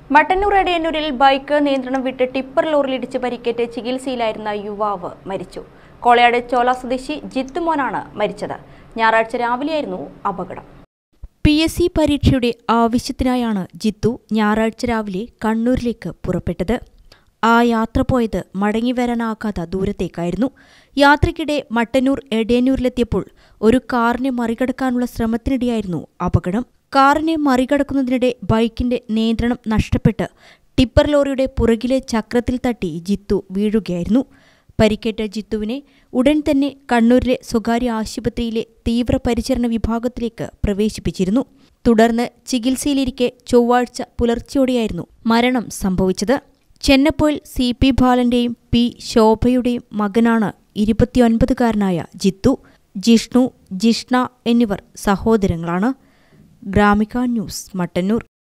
Mattannur എടയന്നൂരിൽ bike നിയന്ത്രണം വിട്ട് tipper ലോറിയിലിടിച്ച് പരിക്കേറ്റ് ചികിത്സയിലായിരുന്ന യുവാവ് മരിച്ചു കോളയാട് ചോല സ്വദേശി ജിത്തുമോനാണ് മരിച്ചത് ഞായറാഴ്ച രാവിലെയായിരുന്നു അപകടം പി എസ് സി പരീക്ഷയുടെ ആവശ്യത്തിനായാണ് ജിത്തു ഞായറാഴ്ച രാവിലെ കണ്ണൂരിലേക്ക് പുറപ്പെട്ടത് ആ യാത്ര പോയത് മടങ്ങി വരാനാകാത്ത ദൂരത്തേക്കായിരുന്നു യാത്രയ്ക്കിടെ മട്ടന്നൂർ എടയന്നൂരിലെത്തിയപ്പോൾ ഒരു കാറിനെ മറികടക്കാനുള്ള ശ്രമത്തിനിടെയായിരുന്നു അപകടം കാറിനെ മറികടക്കുന്നതിനിടെ ബൈക്കിന്റെ നിയന്ത്രണം നഷ്ടപ്പെട്ട് ടിപ്പർ ലോറിയുടെ പുറകിലെ ചക്രത്തിൽ തട്ടി ജിത്തു വീഴുകയായിരുന്നു പരിക്കേറ്റ ജിത്തുവിനെ ഉടൻ തന്നെ കണ്ണൂരിലെ സ്വകാര്യ ആശുപത്രിയിലെ തീവ്രപരിചരണ വിഭാഗത്തിലേക്ക് പ്രവേശിപ്പിച്ചിരുന്നു തുടർന്ന് ചികിത്സയിലിരിക്കെ ചൊവ്വാഴ്ച പുലർച്ചെയോടെയായിരുന്നു മരണം സംഭവിച്ചത് ചെന്നപ്പോയിൽ സി പി ബാലന്റെയും പി ശോഭയുടെയും മകനാണ് ഇരുപത്തിയൊൻപതുകാരനായ ജിത്തു ജിഷ്ണു ജിഷ്ണ എന്നിവർ സഹോദരങ്ങളാണ് ഗ്രാമിക ന്യൂസ് മട്ടന്നൂർ